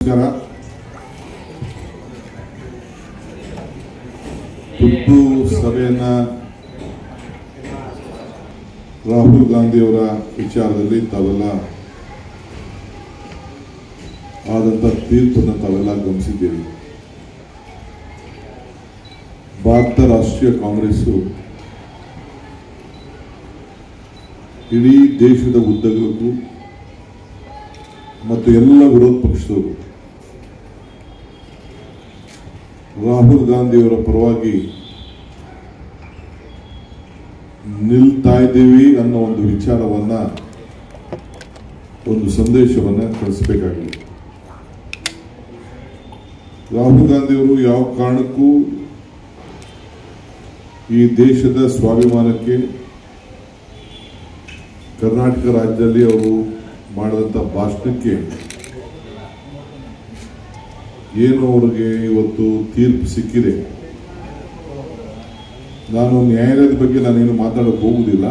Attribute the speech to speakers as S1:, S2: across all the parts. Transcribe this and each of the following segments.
S1: ನಮಸ್ಕಾರ ತುರ್ತು ಸಭೆಯನ್ನ ರಾಹುಲ್ ಗಾಂಧಿಯವರ ವಿಚಾರದಲ್ಲಿ ತಾವೆಲ್ಲ ಆದಂತ ತೀರ್ಪನ್ನು ತಾವೆಲ್ಲ ಗಮನಿಸಿದ್ದೀರಿ ಭಾರತ ರಾಷ್ಟ್ರೀಯ ಕಾಂಗ್ರೆಸ್ಸು ಇಡೀ ದೇಶದ ಉದ್ದಗಲಕ್ಕೂ ಮತ್ತು ಎಲ್ಲ ವಿರೋಧ ಪಕ್ಷದವರು ರಾಹುಲ್ ಗಾಂಧಿಯವರ ಪರವಾಗಿ ನಿಲ್ತಾ ಇದ್ದೀವಿ ಅನ್ನೋ ಒಂದು ವಿಚಾರವನ್ನ ಒಂದು ಸಂದೇಶವನ್ನ ಕಳಿಸಬೇಕಾಗಿದೆ ರಾಹುಲ್ ಗಾಂಧಿಯವರು ಯಾವ ಕಾರಣಕ್ಕೂ ಈ ದೇಶದ ಸ್ವಾಭಿಮಾನಕ್ಕೆ ಕರ್ನಾಟಕ ರಾಜ್ಯದಲ್ಲಿ ಅವರು ಮಾಡಿದಂಥ ಭಾಷಣಕ್ಕೆ ಏನು ಅವರಿಗೆ ಇವತ್ತು ತೀರ್ಪು ಸಿಕ್ಕಿದೆ ನಾನು ನ್ಯಾಯಾಲಯದ ಬಗ್ಗೆ ನಾನೇನು ಮಾತಾಡಕ್ಕೆ ಹೋಗುವುದಿಲ್ಲ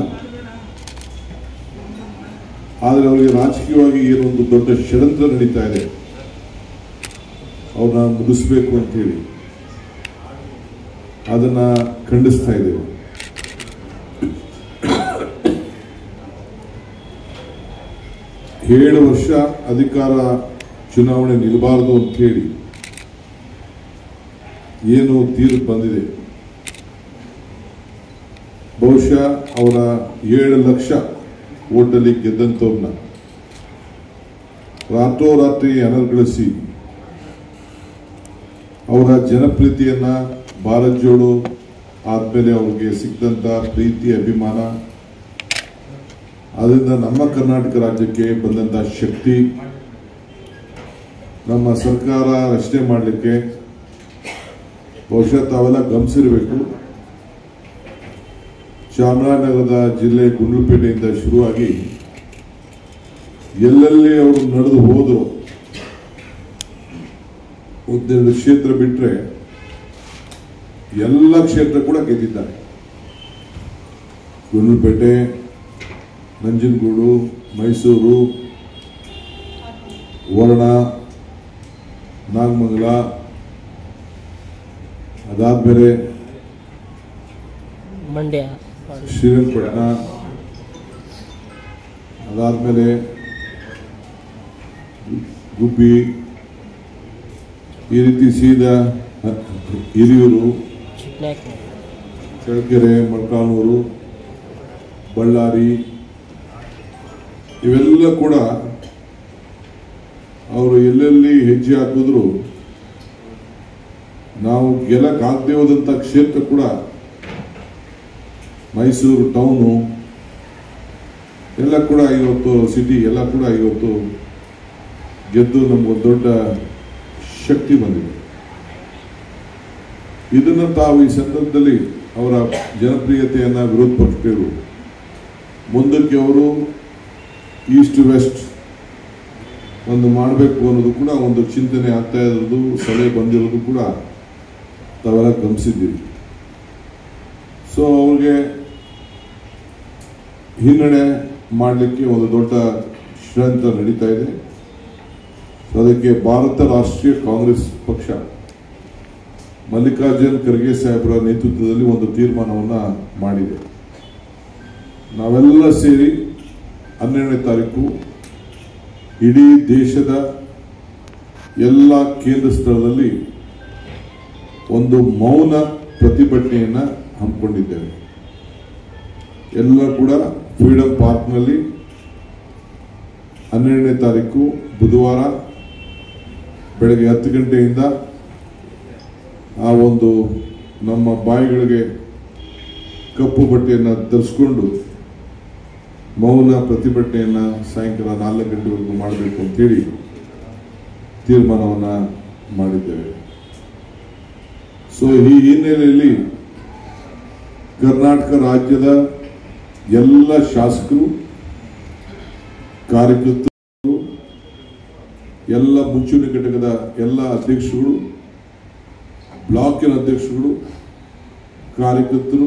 S1: ಆದರೆ ಅವರಿಗೆ ರಾಜಕೀಯವಾಗಿ ಏನೊಂದು ದೊಡ್ಡ ಷಡ್ಯಂತ್ರ ನಡೀತಾ ಇದೆ ಅವ್ರನ್ನ ಮುಗಿಸ್ಬೇಕು ಅಂತೇಳಿ ಅದನ್ನ ಖಂಡಿಸ್ತಾ ಇದ್ದೇವೆ ಏಳು ವರ್ಷ ಅಧಿಕಾರ ಚುನಾವಣೆ ನಿಲ್ಲಬಾರದು ಅಂತ ಹೇಳಿ ಏನು ತೀರ್ಪು ಬಂದಿದೆ ಬಹುಶಃ ಅವರ ಏಳು ಲಕ್ಷ ಓಟಲ್ಲಿ ಗೆದ್ದಂಥವ್ರನ್ನ ರಾತ್ರೋರಾತ್ರಿ ಅನರ್ಗಳಿಸಿ ಅವರ ಜನಪ್ರೀತಿಯನ್ನ ಭಾರತ್ ಜೋಡು ಆದ್ಮೇಲೆ ಅವ್ರಿಗೆ ಸಿಕ್ಕಂತ ಪ್ರೀತಿ ಅಭಿಮಾನ ಅದರಿಂದ ನಮ್ಮ ಕರ್ನಾಟಕ ರಾಜ್ಯಕ್ಕೆ ಬಂದಂತ ಶಕ್ತಿ ನಮ್ಮ ಸರ್ಕಾರ ರಚನೆ ಮಾಡಲಿಕ್ಕೆ ಬಹುಶಃ ತಾವೆಲ್ಲ ಗಮನಿಸಿರಬೇಕು ಚಾಮರಾಜನಗರದ ಜಿಲ್ಲೆ ಗುಂಡ್ಲುಪೇಟೆಯಿಂದ ಶುರುವಾಗಿ ಎಲ್ಲೆಲ್ಲಿ ಅವರು ನಡೆದು ಹೋದ್ರು ಒಂದೆರಡು ಕ್ಷೇತ್ರ ಬಿಟ್ರೆ ಎಲ್ಲ ಕ್ಷೇತ್ರ ಕೂಡ ಗೆದ್ದಿದ್ದಾರೆ ಗುಂಡ್ಲುಪೇಟೆ ನಂಜನಗೂಡು ಮೈಸೂರು ವರ್ಣ ನಾಗಮಂಗಲ ಅದಾದ್ಮೇಲೆ
S2: ಮಂಡ್ಯ
S1: ಶ್ರೀರಂಗಪಟ್ಟಣ ಅದಾದ್ಮೇಲೆ ಗುಬ್ಬಿ ಈ ರೀತಿ ಸೀದಾ ಹಿರಿಯೂರು
S2: ಚಿಕ್ಕನಾಯಕ
S1: ಚಳ್ಳಕೆರೆ ಮೊಳಕಾಲ್ಮೂರು ಬಳ್ಳಾರಿ ಇವೆಲ್ಲ ಕೂಡ ಅವರು ಎಲ್ಲೆಲ್ಲಿ ಹೆಜ್ಜೆ ಹಾಕಿದ್ರು ನಾವು ಗೆಲ್ಲಕ್ಕಾಗದೇ ಹೋದಂಥ ಕ್ಷೇತ್ರ ಕೂಡ ಮೈಸೂರು ಟೌನು ಎಲ್ಲ ಕೂಡ ಇವತ್ತು ಸಿಟಿ ಎಲ್ಲ ಕೂಡ ಇವತ್ತು ಗೆದ್ದು ನಮಗೊಂದು ದೊಡ್ಡ ಶಕ್ತಿ ಬಂದಿದೆ ಇದನ್ನು ತಾವು ಈ ಸಂದರ್ಭದಲ್ಲಿ ಅವರ ಜನಪ್ರಿಯತೆಯನ್ನ ವಿರೋಧ ಪಕ್ಷಗಳು ಮುಂದಕ್ಕೆ ಅವರು ಈಸ್ಟ್ ವೆಸ್ಟ್ ಒಂದು ಮಾಡಬೇಕು ಅನ್ನೋದು ಕೂಡ ಒಂದು ಚಿಂತನೆ ಆಗ್ತಾ ಇರೋದು ಸಲಹೆ ಬಂದಿರೋದು ಕೂಡ ತಾವೆಲ್ಲ ಗಮನಿಸಿದ್ದೀರಿ ಸೊ ಅವ್ರಿಗೆ ಹಿನ್ನಡೆ ಮಾಡಲಿಕ್ಕೆ ಒಂದು ದೊಡ್ಡ ಷಡ್ಯಂತ್ರ ನಡೀತಾ ಇದೆ ಸೊ ಅದಕ್ಕೆ ಭಾರತ ರಾಷ್ಟ್ರೀಯ ಕಾಂಗ್ರೆಸ್ ಪಕ್ಷ ಮಲ್ಲಿಕಾರ್ಜುನ್ ಖರ್ಗೆ ಸಾಹೇಬರ ನೇತೃತ್ವದಲ್ಲಿ ಒಂದು ತೀರ್ಮಾನವನ್ನ ಮಾಡಿದೆ ನಾವೆಲ್ಲ ಸೇರಿ ಹನ್ನೆರಡನೇ ತಾರೀಕು ಇಡೀ ದೇಶದ ಎಲ್ಲ ಕೇಂದ್ರ ಸ್ಥಳದಲ್ಲಿ ಒಂದು ಮೌನ ಪ್ರತಿಭಟನೆಯನ್ನ ಹಮ್ಮಿಕೊಂಡಿದ್ದೇವೆ ಎಲ್ಲ ಕೂಡ ಫ್ರೀಡಂ ಪಾರ್ಕ್ನಲ್ಲಿ ಹನ್ನೆರಡನೇ ತಾರೀಕು ಬುಧವಾರ ಬೆಳಗ್ಗೆ ಹತ್ತು ಗಂಟೆಯಿಂದ ಆ ಒಂದು ನಮ್ಮ ಬಾಯಿಗಳಿಗೆ ಕಪ್ಪು ಬಟ್ಟೆಯನ್ನು ಧರಿಸ್ಕೊಂಡು ಮೌನ ಪ್ರತಿಭಟನೆಯನ್ನ ಸಾಯಂಕಾಲ ನಾಲ್ಕು ಗಂಟೆವರೆಗೂ ಮಾಡಬೇಕು ಅಂತೇಳಿ ತೀರ್ಮಾನವನ್ನ ಮಾಡಿದ್ದೇವೆ ಸೊ ಈ ಹಿನ್ನೆಲೆಯಲ್ಲಿ ಕರ್ನಾಟಕ ರಾಜ್ಯದ ಎಲ್ಲ ಶಾಸಕರು ಕಾರ್ಯಕರ್ತರು ಎಲ್ಲ ಮುಂಚೂಣಿ ಘಟಕದ ಎಲ್ಲ ಅಧ್ಯಕ್ಷರುಗಳು ಬ್ಲಾಕಿನ ಅಧ್ಯಕ್ಷರುಗಳು ಕಾರ್ಯಕರ್ತರು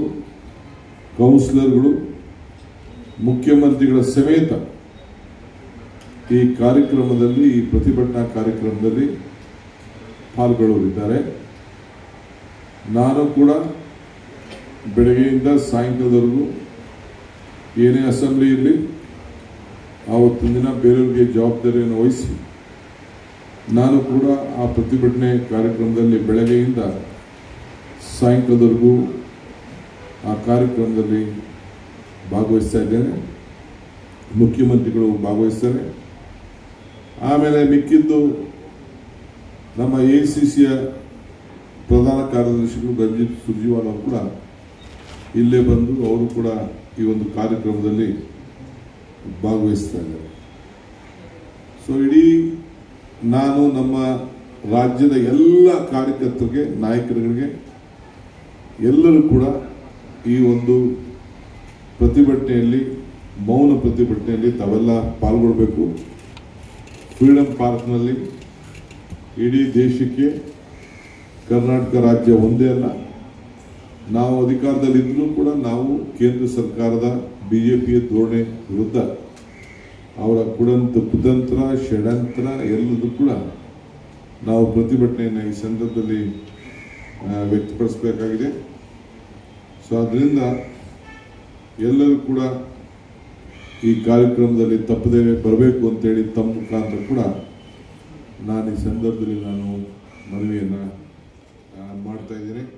S1: ಕೌನ್ಸಿಲರ್ಗಳು ಮುಖ್ಯಮಂತ್ರಿಗಳ ಸಮೇತ ಈ ಕಾರ್ಯಕ್ರಮದಲ್ಲಿ ಈ ಪ್ರತಿಭಟನಾ ಕಾರ್ಯಕ್ರಮದಲ್ಲಿ ಪಾಲ್ಗೊಳ್ಳಲಿದ್ದಾರೆ ನಾನು ಕೂಡ ಬೆಳಗ್ಗೆಯಿಂದ ಸಾಯಂಕಾಲದವರೆಗೂ ಏನೇ ಅಸೆಂಬ್ಲಿ ಇರಲಿ ಆವತ್ತಿನ ದಿನ ಬೇರೆಯವ್ರಿಗೆ ಜವಾಬ್ದಾರಿಯನ್ನು ವಹಿಸಿ ನಾನು ಕೂಡ ಆ ಪ್ರತಿಭಟನೆ ಕಾರ್ಯಕ್ರಮದಲ್ಲಿ ಬೆಳಗ್ಗೆಯಿಂದ ಸಾಯಂಕಾಲದವರೆಗೂ ಆ ಕಾರ್ಯಕ್ರಮದಲ್ಲಿ ಭಾಗವಹಿಸ್ತಾ ಇದ್ದೇನೆ ಮುಖ್ಯಮಂತ್ರಿಗಳು ಭಾಗವಹಿಸ್ತಾರೆ ಆಮೇಲೆ ಮಿಕ್ಕಿದ್ದು ನಮ್ಮ ಎ ಸಿ ಸಿಯ ಪ್ರಧಾನ ಕಾರ್ಯದರ್ಶಿಗಳು ರಂಜಿತ್ ಸುರ್ಜಿವಾಲ್ ಅವರು ಕೂಡ ಇಲ್ಲೇ ಬಂದು ಅವರು ಕೂಡ ಈ ಒಂದು ಕಾರ್ಯಕ್ರಮದಲ್ಲಿ ಭಾಗವಹಿಸ್ತಾ ಇದ್ದಾರೆ ಸೊ ಇಡೀ ನಾನು ನಮ್ಮ ರಾಜ್ಯದ ಎಲ್ಲ ಕಾರ್ಯಕರ್ತರಿಗೆ ನಾಯಕರುಗಳಿಗೆ ಎಲ್ಲರೂ ಕೂಡ ಈ ಒಂದು ಪ್ರತಿಭಟನೆಯಲ್ಲಿ ಮೌನ ಪ್ರತಿಭಟನೆಯಲ್ಲಿ ತಾವೆಲ್ಲ ಪಾಲ್ಗೊಳ್ಬೇಕು ಫ್ರೀಡಂ ಪಾರ್ಕ್ನಲ್ಲಿ ಇಡೀ ದೇಶಕ್ಕೆ ಕರ್ನಾಟಕ ರಾಜ್ಯ ಒಂದೇ ಅಲ್ಲ ನಾವು ಅಧಿಕಾರದಲ್ಲಿದ್ದರೂ ಕೂಡ ನಾವು ಕೇಂದ್ರ ಸರ್ಕಾರದ ಬಿ ಜೆ ಪಿಯ ಧೋರಣೆ ವಿರುದ್ಧ ಅವರ ಕುಡಂತ ಕುತಂತ್ರ ಷಡ್ಯಂತ್ರ ಎಲ್ಲದೂ ಕೂಡ ನಾವು ಪ್ರತಿಭಟನೆಯನ್ನು ಈ ಸಂದರ್ಭದಲ್ಲಿ ಆ, ವ್ಯಕ್ತಪಡಿಸಬೇಕಾಗಿದೆ ಸೊ ಅದರಿಂದ ಎಲ್ಲರೂ ಕೂಡ ಈ ಕಾರ್ಯಕ್ರಮದಲ್ಲಿ ತಪ್ಪದೇ ಬರಬೇಕು ಅಂತೇಳಿ ತಮ್ಮ ಮುಖಾಂತರ ಕೂಡ ನಾನು ಈ ಸಂದರ್ಭದಲ್ಲಿ ನಾನು ಮನವಿಯನ್ನು ಆ, ಮಾಡ್ತಾ ಇದ್ದೀನಿ